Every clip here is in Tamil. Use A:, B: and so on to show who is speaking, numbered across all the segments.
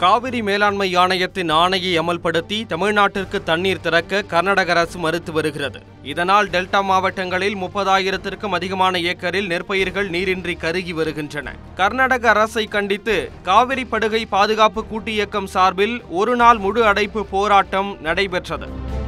A: காவிரி மேலாண்மை ஆணையத்தின் ஆணையை அமல்படுத்தி தமிழ்நாட்டிற்கு தண்ணீர் திறக்க கர்நாடக அரசு மறுத்து வருகிறது இதனால் டெல்டா மாவட்டங்களில் முப்பதாயிரத்திற்கும் அதிகமான ஏக்கரில் நெற்பயிர்கள் நீரின்றி கருகி வருகின்றன கர்நாடக அரசை கண்டித்து காவிரி படுகை பாதுகாப்பு கூட்டு இயக்கம் சார்பில் ஒரு நாள் முழு அடைப்பு போராட்டம் நடைபெற்றது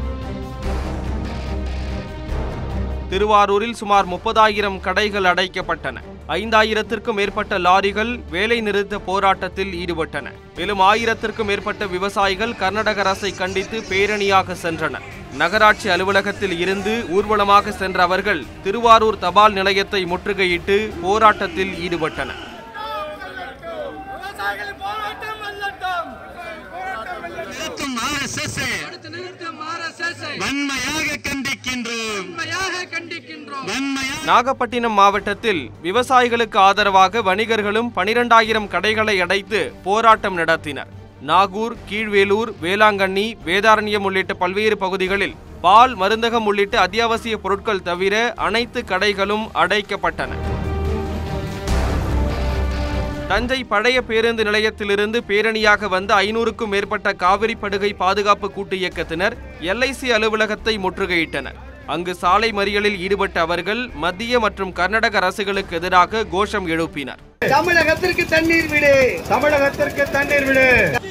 A: திருவாரூரில் சுமார் முப்பதாயிரம் கடைகள் அடைக்கப்பட்டன ஐந்தாயிரத்திற்கும் மேற்பட்ட லாரிகள் வேலை நிறுத்த போராட்டத்தில் ஈடுபட்டன மேலும் ஆயிரத்திற்கும் மேற்பட்ட விவசாயிகள் கர்நாடக அரசை கண்டித்து பேரணியாக சென்றனர் நகராட்சி அலுவலகத்தில் இருந்து ஊர்வலமாக சென்ற அவர்கள் திருவாரூர் தபால் நிலையத்தை முற்றுகையிட்டு போராட்டத்தில் ஈடுபட்டனர்
B: விவசாயிகளின் போராட்டம் வெல்லட்டும்
C: நிறுத்தும் RSS -ஐ
B: அடுத்து நிறுத்தும் ஆர்எஸ்எஸ்
C: வன்மையாக கண்டிக்கின்றோம்
B: உண்மையாக கண்டிக்கின்றோம்
C: வன்மையாக
A: நாகப்பட்டினம் மாவட்டத்தில் விவசாயிகளுக்கு ஆதரவாக வணிகர்களும் பனிரெண்டாயிரம் கடைகளை அடைத்து போராட்டம் நடத்தினர் நாகூர் கீழ்வேலூர் வேளாங்கண்ணி வேதாரண்யம் உள்ளிட்ட பல்வேறு பகுதிகளில் பால் மருந்தகம் உள்ளிட்ட அத்தியாவசிய பொருட்கள் தவிர அனைத்து கடைகளும் அடைக்கப்பட்டன தஞ்சை பழைய பேருந்து நிலையத்திலிருந்து பேரணியாக வந்த ஐநூறுக்கும் மேற்பட்ட காவிரி படுகை பாதுகாப்பு கூட்டு இயக்கத்தினர் எல்ஐசி அலுவலகத்தை முற்றுகையிட்டனர் அங்கு சாலை மறியலில் ஈடுபட்ட அவர்கள் மத்திய மற்றும் கர்நாடக அரசுகளுக்கு எதிராக கோஷம் எழுப்பினர்
D: தமிழகத்திற்கு தண்ணீர் விடு தமிழகத்திற்கு தண்ணீர் விடு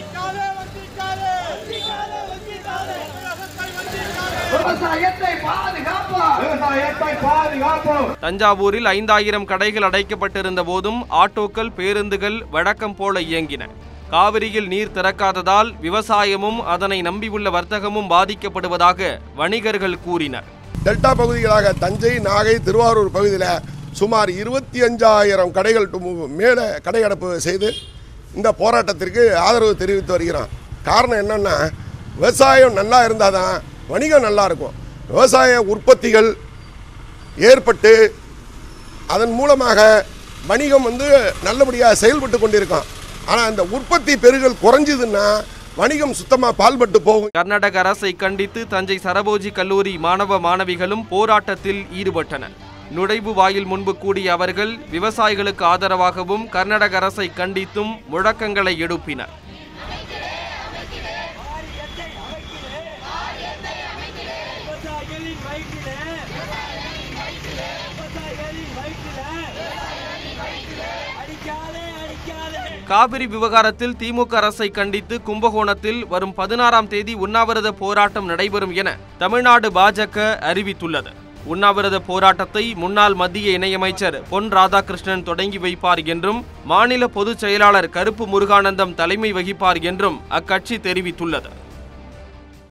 D: விவசாயத்தை பாதுகாப்போம் விவசாயத்தை பாதுகாப்போம்
A: தஞ்சாவூரில் ஐந்தாயிரம் கடைகள் அடைக்கப்பட்டிருந்த போதும் ஆட்டோக்கள் பேருந்துகள் வழக்கம் போல இயங்கின காவிரியில் நீர் திறக்காததால் விவசாயமும் அதனை நம்பியுள்ள வர்த்தகமும் பாதிக்கப்படுவதாக வணிகர்கள் கூறினர்
E: டெல்டா பகுதிகளாக தஞ்சை நாகை திருவாரூர் பகுதியில் சுமார் இருபத்தி அஞ்சாயிரம் கடைகள் டு- மேலே கடையடைப்பு செய்து இந்த போராட்டத்திற்கு ஆதரவு தெரிவித்து வருகிறோம் காரணம் என்னென்னா விவசாயம் நல்லா இருந்தால் தான் வணிகம் நல்லா இருக்கும் விவசாய உற்பத்திகள் ஏற்பட்டு அதன் மூலமாக வணிகம் வந்து நல்லபடியாக செயல்பட்டு கொண்டிருக்கும் ஆனால் இந்த உற்பத்தி பெருகல் குறைஞ்சிதுன்னா வணிகம் சுத்தமாக பால்பட்டு போகும்
A: கர்நாடக அரசை கண்டித்து தஞ்சை சரபோஜி கல்லூரி மாணவ மாணவிகளும் போராட்டத்தில் ஈடுபட்டனர் நுழைவு வாயில் முன்பு கூடிய அவர்கள் விவசாயிகளுக்கு ஆதரவாகவும் கர்நாடக அரசை கண்டித்தும் முழக்கங்களை எழுப்பினர் காவிரி விவகாரத்தில் திமுக அரசை கண்டித்து கும்பகோணத்தில் வரும் பதினாறாம் தேதி உண்ணாவிரத போராட்டம் நடைபெறும் என தமிழ்நாடு பாஜக அறிவித்துள்ளது உண்ணாவிரத போராட்டத்தை முன்னாள் மத்திய இணையமைச்சர் பொன் ராதாகிருஷ்ணன் தொடங்கி வைப்பார் என்றும் மாநில பொதுச் செயலாளர் கருப்பு முருகானந்தம் தலைமை வகிப்பார் என்றும் அக்கட்சி தெரிவித்துள்ளது